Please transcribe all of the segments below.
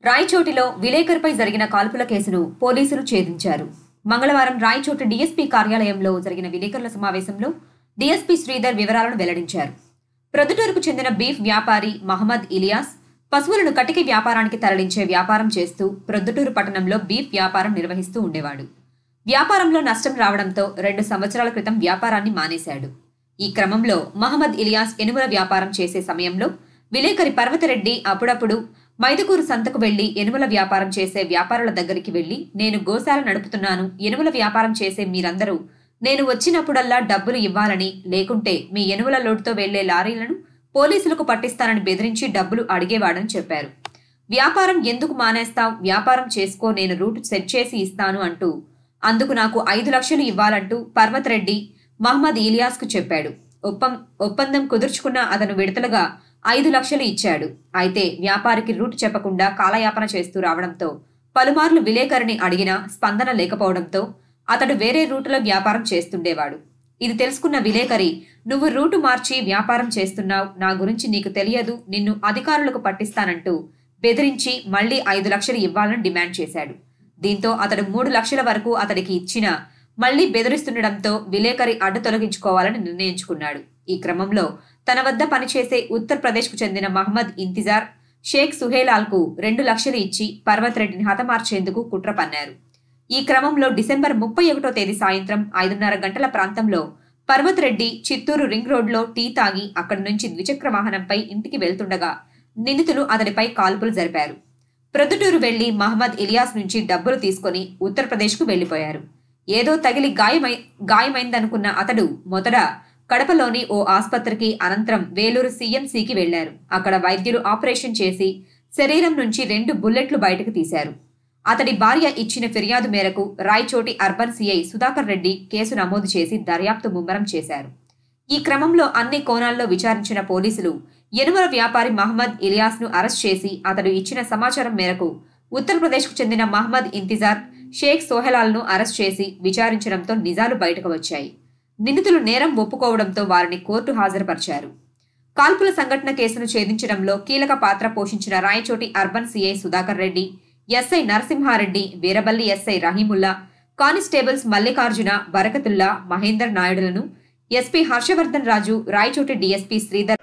రాయచోటిలో విలేకరుపై జరిగిన కాల్పుల కేసును పోలీసులు ఛేదించారు మంగళవారం రాయచోటి డీఎస్పీ కార్యాలయంలో జరిగిన విలేకరుల సమావేశంలో డీఎస్పీ శ్రీధర్ వివరాలను వెల్లడించారు ప్రొద్దుటూరుకు చెందిన బీఫ్ వ్యాపారి మహమ్మద్ ఇలియాస్ పశువులను కటికి వ్యాపారానికి తరలించే వ్యాపారం చేస్తూ ప్రొద్దుటూరు పట్టణంలో బీఫ్ వ్యాపారం నిర్వహిస్తూ ఉండేవాడు వ్యాపారంలో నష్టం రావడంతో రెండు సంవత్సరాల క్రితం వ్యాపారాన్ని మానేశాడు ఈ క్రమంలో మహమ్మద్ ఇలియాస్ ఎనుముల వ్యాపారం చేసే సమయంలో విలేకరి పర్వతరెడ్డి అప్పుడప్పుడు మైదుకూరు సంతకు వెళ్లి ఎనుముల వ్యాపారం చేసే వ్యాపారుల దగ్గరికి వెళ్లి నేను గోశాల నడుపుతున్నాను ఎనుముల వ్యాపారం చేసే మీరందరూ నేను వచ్చినప్పుడల్లా డబ్బులు ఇవ్వాలని లేకుంటే మీ ఎనుముల లోటుతో వెళ్లే లారీలను పోలీసులకు పట్టిస్తానని బెదిరించి డబ్బులు అడిగేవాడని చెప్పారు వ్యాపారం ఎందుకు మానేస్తావ్ వ్యాపారం చేసుకో నేను రూట్ సెట్ చేసి ఇస్తాను అంటూ అందుకు నాకు ఐదు లక్షలు ఇవ్వాలంటూ పర్వత్ రెడ్డి మహమ్మద్ ఇలియాస్కు చెప్పాడు ఒప్పం ఒప్పందం కుదుర్చుకున్న అతను విడతలుగా ఐదు లక్షలు ఇచ్చాడు అయితే వ్యాపారికి రూట్ చెప్పకుండా కాలయాపన చేస్తూ రావడంతో పలుమార్లు విలేకరిని అడిగినా స్పందన లేకపోవడంతో అతడు వేరే రూటులో వ్యాపారం చేస్తుండేవాడు ఇది తెలుసుకున్న విలేకరి నువ్వు రూటు మార్చి వ్యాపారం చేస్తున్నావు నా గురించి నీకు తెలియదు నిన్ను అధికారులకు పట్టిస్తానంటూ బెదిరించి మళ్లీ ఐదు లక్షలు ఇవ్వాలని డిమాండ్ చేశాడు దీంతో అతడు మూడు లక్షల వరకు అతడికి ఇచ్చినా మళ్లీ బెదిరిస్తుండటంతో విలేకరి అడ్డు తొలగించుకోవాలని నిర్ణయించుకున్నాడు ఈ క్రమంలో తన వద్ద పనిచేసే ఉత్తరప్రదేశ్కు చెందిన మహమ్మద్ ఇంతిజార్ షేక్ సుహేలాల్కు రెండు లక్షలు ఇచ్చి పర్వత్ రెడ్డిని హతమార్చేందుకు కుట్ర పన్నారు ఈ క్రమంలో డిసెంబర్ ముప్పై ఒకటో తేదీ సాయంత్రం ఐదున్నర గంటల ప్రాంతంలో పర్వత్ రెడ్డి చిత్తూరు రింగ్ రోడ్లో టీ తాగి అక్కడి నుంచి ద్విచక్ర వాహనంపై ఇంటికి వెళ్తుండగా నిందితులు అతడిపై కాల్పులు జరిపారు ప్రొద్దుటూరు వెళ్లి మహమ్మద్ ఇలియాస్ నుంచి డబ్బులు తీసుకుని ఉత్తరప్రదేశ్కు వెళ్లిపోయారు ఏదో తగిలి గాయమై గాయమైందనుకున్న అతడు మొదట కడపలోని ఓ ఆసుపత్రికి అనంతరం వేలూరు సీఎంసీకి వెళ్లారు అక్కడ వైద్యులు ఆపరేషన్ చేసి శరీరం నుంచి రెండు బుల్లెట్లు బయటకు తీశారు అతడి భార్య ఇచ్చిన ఫిర్యాదు మేరకు Rayachoti urban CI Sudhakar Reddy case నమోదు చేసి దర్యాప్తు ముమ్మరం చేశారు ఈ క్రమంలో అన్ని కోణాల్లో విచారించిన పోలీసులు ఎనుమల వ్యాపారి మహమ్మద్ ఇలియాస్ ను అరెస్ట్ చేసి అతడు ఇచ్చిన సమాచారం మేరకు ఉత్తరప్రదేశ్కు చెందిన మహమ్మద్ ఇంతిజార్ షేక్ సోహెలాల్ను అరెస్ట్ చేసి విచారించడంతో నిజాలు బయటకు వచ్చాయి నిందితులు నేరం ఒప్పుకోవడంతో వారిని కోర్టు హాజరుపరిచారు కాల్పుల సంఘటన కేసును ఛేదించడంలో కీలక పాత్ర పోషించిన Rayachoti urban CI Sudhakar Reddy SI Narasimha Reddy Veeraballi SI Rahimulla constables Mallikarjuna Barakatulla Mahender నాయుడులను ఎస్పీ హర్షవర్ధన్ రాజు రాయచోటి డీఎస్పీ శ్రీధర్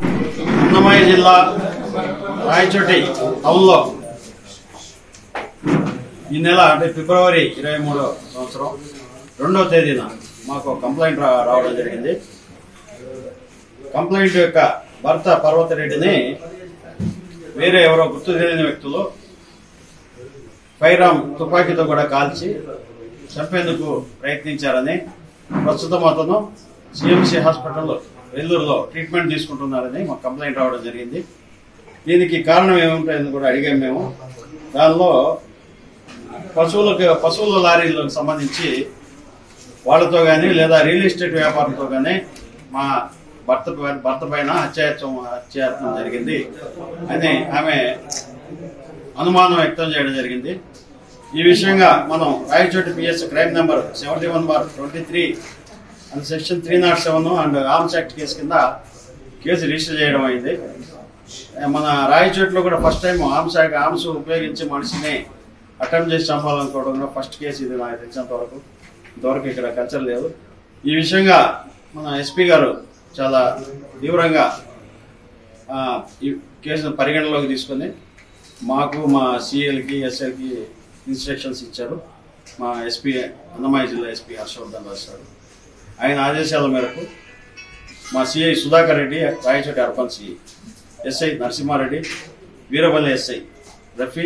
అన్నమయ్య జిల్లా రాయచోటి టౌన్లో ఈ నెల అంటే ఫిబ్రవరి ఇరవై మూడో సంవత్సరం రెండవ తేదీన మాకు ఒక కంప్లైంట్ రా- రావడం జరిగింది కంప్లైంట్ యొక్క భర్త పర్వతరెడ్డిని వేరే ఎవరో గుర్తు తెలియని వ్యక్తులు ఫైరామ్ తుపాకీతో కూడా కాల్చి చంపేందుకు ప్రయత్నించారని ప్రస్తుతం అతను సిఎంసి హాస్పిటల్ వెల్లూరులో ట్రీట్మెంట్ తీసుకుంటున్నారని మాకు కంప్లైంట్ రావడం జరిగింది దీనికి కారణం ఏముంటాయని కూడా అడిగాం మేము దానిలో పశువులకు పశువుల లారీలకు సంబంధించి వాళ్ళతో కానీ లేదా రియల్ ఎస్టేట్ వ్యాపారంతో కానీ మా భర్త పై- భర్త పైన హత్యాయత్నం హత్యాయత్నం జరిగింది అని ఆమె అనుమానం వ్యక్తం చేయడం జరిగింది ఈ విషయంగా మనం Rayachoti PS crime number seventy one bar twenty three and section three not seven and arms act case కింద కేసు రిజిస్టర్ చేయడం అయింది మన రాయచోటిలో కూడా first time arms act arms ఉపయోగించి మనిషిని అటెంప్ట్ చేసి చంపాలనుకోవడం కూడా ఫస్ట్ కేసు ఇది నాకు తెలిసినంత వరకు ఇంతవరకు ఇక్కడ కల్చర్ లేదు ఈ విషయంగా మన ఎస్పీ గారు చాలా తీవ్రంగా ఆ, ఈ కేసును పరిగణలోకి తీసుకొని మాకు మా సిఎల్కి ఎస్ఎల్కి ఇన్స్ట్రక్షన్స్ ఇచ్చారు మా ఎస్పీ అన్నమయ్య జిల్లా ఎస్పీ హర్షవర్ధన్ రావు సార్ ఆయన ఆదేశాల మేరకు మా CI Sudhakar Reddy Rayachoti urban CI SI Narasimha Reddy Veeraballi SI Rafi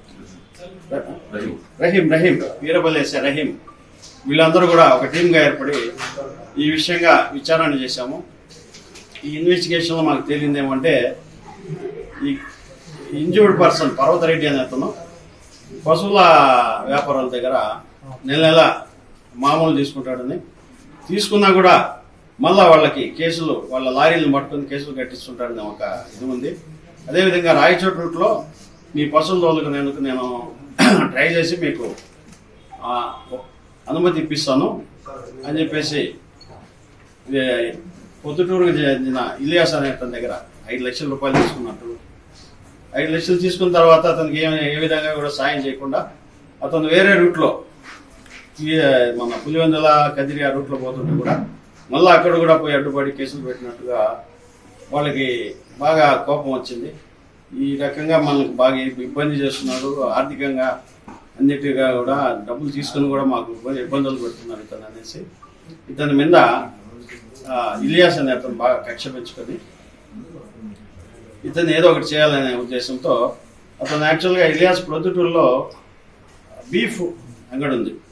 Rahim Rahim Veeraballi SI Rahim వీళ్ళందరూ కూడా ఒక టీమ్గా ఏర్పడి ఈ విషయంగా విచారణ చేశాము ఈ ఇన్వెస్టిగేషన్లో మాకు తేలింది ఏమంటే ఈ ఇంజూర్డ్ పర్సన్ పర్వతరెడ్డి అనే అతను పశువుల వ్యాపారాల దగ్గర నెల నెల మామూలు తీసుకుంటాడని తీసుకున్నా కూడా మళ్ళా వాళ్ళకి కేసులు వాళ్ళ లారీలను పట్టుకుని కేసులు కట్టిస్తుంటాడని ఒక ఇది ఉంది అదేవిధంగా రాయచోటి రూట్లో మీ పశువుల తోలుకునేందుకు నేను ట్రై చేసి మీకు ఆ, అనుమతి ఇప్పిస్తాను అని చెప్పేసి ఇది పొద్దుటూరుకు చెందిన ఇలియాస్ అనే అతని దగ్గర ఐదు లక్షల రూపాయలు తీసుకున్నట్టు ఐదు లక్షలు తీసుకున్న తర్వాత అతనికి ఏ ఏ విధంగా కూడా సాయం చేయకుండా అతను వేరే రూట్లో ఈ మన పులివెందుల కదిరి ఆ రూట్లో పోతుంటే కూడా మళ్ళీ అక్కడ కూడా పోయి అడ్డుపడి కేసులు పెట్టినట్టుగా వాళ్ళకి బాగా కోపం వచ్చింది ఈ రకంగా మనకు బాగా ఇబ్బంది చేస్తున్నారు ఆర్థికంగా అన్నిటిగా కూడా డబ్బులు తీసుకుని కూడా మాకు ఇబ్బంది- ఇబ్బందులు పెడుతున్నారు ఇతను అనేసి ఇతని మీద ఆ, ఇలియాస్ అనే అతను బాగా కక్ష పెంచుకొని ఇతను ఏదో ఒకటి చేయాలనే ఉద్దేశంతో అతను యాక్చువల్గా ఇలియాస్ ప్రొద్దుటూరులో బీఫ్ అంగడి ఉంది